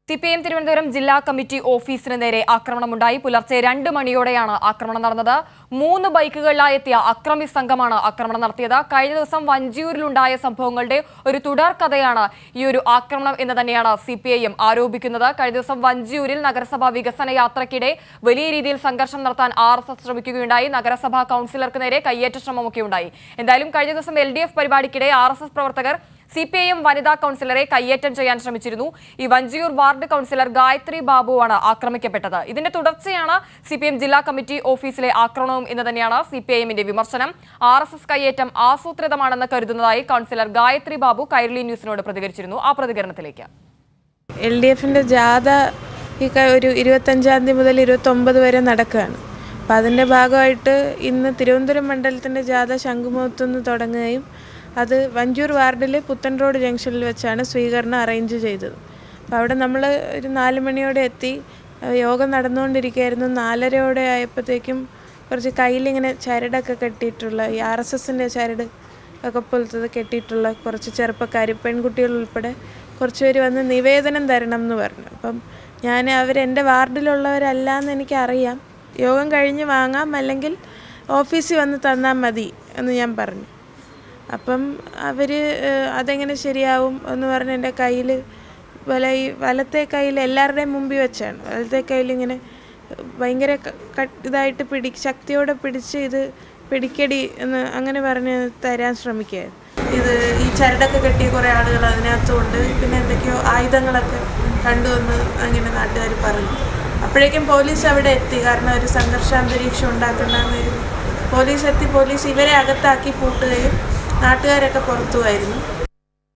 C P M Thiruvananthapuram ജില്ലാ committee ഓഫീസിന് നേരെ ആക്രമണമുണ്ടായി പുലർച്ചെ രണ്ട് മണിയോടെയാണ് ആക്രമണം നടന്നത് മൂന്ന് ബൈക്കുകളിലായി എത്തിയ അക്രമി സംഘമാണ് ആക്രമണം നടത്തിയത് കഴിഞ്ഞ ദിവസം വഞ്ചിയൂരിലുണ്ടായ സംഭവങ്ങളുടെ ഒരു തുടർ കഥയാണ് ഈ ഒരു ആക്രമണം എന്ന് തന്നെയാണ് സി പി ഐ എം ആരോപിക്കുന്നത് കഴിഞ്ഞ ദിവസം വഞ്ചിയൂരിൽ നഗരസഭാ വികസന യാത്രയ്ക്കിടെ വലിയ രീതിയിൽ സംഘർഷം നടത്താൻ ആർ എസ് എസ് ശ്രമിക്കുകയുണ്ടായി നഗരസഭാ കൌൺസിലർക്ക് നേരെ കയ്യേറ്റ ശ്രമമൊക്കെ ഉണ്ടായി എന്തായാലും കഴിഞ്ഞ ദിവസം എൽ ഡി എഫ് പരിപാടിക്കിടെ ആർ എസ് എസ് പ്രവർത്തകർ സി പി ഐ എം വനിതാ കൌൺസിലറെ കയ്യേറ്റം ചെയ്യാൻ ശ്രമിച്ചിരുന്നു ഈ വഞ്ചിയൂർ വാർഡ് കൌൺസിലർ ഗായത്രി ബാബുവാണ് ആക്രമിക്കപ്പെട്ടത് ഇതിന്റെ തുടർച്ചയാണ് സി പി എം ജില്ലാ കമ്മിറ്റി ഓഫീസിലെ ആക്രമണവും എന്ന് തന്നെയാണ് സി പി ഐ എമ്മിന്റെ വിമർശനം ആർ എസ് എസ് കയ്യേറ്റം ആസൂത്രിതമാണെന്ന് കരുതുന്നതായി കൌൺസിലർ ഗായത്രി ബാബു കൈരളി ന്യൂസിനോട് പ്രതികരിച്ചിരുന്നു ആ പ്രതികരണത്തിലേക്ക് എൽ ഡി എഫിൻ്റെ ജാഥ ഈ ക- ഒരു ഇരുപത്തഞ്ചാം തീയതി മുതൽ ഇരുപത്തൊമ്പത് വരെ നടക്കുകയാണ് അപ്പം അതിൻ്റെ ഭാഗമായിട്ട് ഇന്ന് തിരുവനന്തപുരം മണ്ഡലത്തിൻ്റെ ജാഥ ശംഖുമുഖത്തുനിന്ന് തുടങ്ങുകയും അത് വഞ്ചൂർ വാർഡിൽ പുത്തൻ റോഡ് ജംഗ്ഷനിൽ വെച്ചാണ് സ്വീകരണം അറേഞ്ച് ചെയ്തത് അപ്പോൾ അവിടെ നമ്മൾ ഒരു നാല് മണിയോടെ എത്തി അഹ് യോഗം നടന്നുകൊണ്ടിരിക്കുകയായിരുന്നു നാലരയോടെ ആയപ്പോഴത്തേക്കും കുറച്ച് കയ്യിലിങ്ങനെ ചരടൊക്കെ കെട്ടിയിട്ടുള്ള ഈ ആർ എസ് എസിൻ്റെ ചരട് ഒക്കെ പോലത്തത് കെട്ടിയിട്ടുള്ള കുറച്ച് ചെറുപ്പക്കാർ പെൺകുട്ടികൾ ഉൾപ്പെടെ കുറച്ച് പേര് വന്ന് നിവേദനം തരണം എന്ന് പറഞ്ഞു അപ്പം ഞാൻ അവരെൻ്റെ വാർഡിലുള്ളവരല്ല എന്ന് എനിക്കറിയാം യോഗം കഴിഞ്ഞ് വാങ്ങാം അല്ലെങ്കിൽ ഓഫീസിൽ വന്ന് തന്നാൽ മതി എന്ന് ഞാൻ പറഞ്ഞു അപ്പം അവർ അതെങ്ങനെ ശരിയാവും എന്ന് പറഞ്ഞ് എൻ്റെ കയ്യിൽ വല ഈ വലത്തെ കയ്യിൽ എല്ലാവരുടെയും മുമ്പിൽ വെച്ചാണ് വലത്തെ കയ്യിൽ ഇങ്ങനെ ഭയങ്കര ക- ക- ഇതായിട്ട് പിടി ശക്തിയോടെ പിടിച്ച് ഇത് പിടിക്കടി എന്ന് അങ്ങനെ പറഞ്ഞ് തരാൻ ശ്രമിക്കുകയായിരുന്നു ഇത് ഈ ചരടൊക്കെ കെട്ടിയ കുറേ ആളുകൾ അതിനകത്തുണ്ട് പിന്നെ എന്തൊക്കെയോ ആയുധങ്ങളൊക്കെ കണ്ടുവന്ന് അങ്ങനെ നാട്ടുകാർ പറഞ്ഞു അപ്പോഴേക്കും പോലീസ് അവിടെ എത്തി കാരണം ഒരു സംഘർഷാന്തരീക്ഷം ഉണ്ടാക്കണ്ടെന്നൊരു പോലീസ് എത്തി പോലീസ് ഇവരെ അകത്താക്കി പൂട്ടുകയും നാട്ടുകാരൊക്കെ പുറത്തുമായിരുന്നു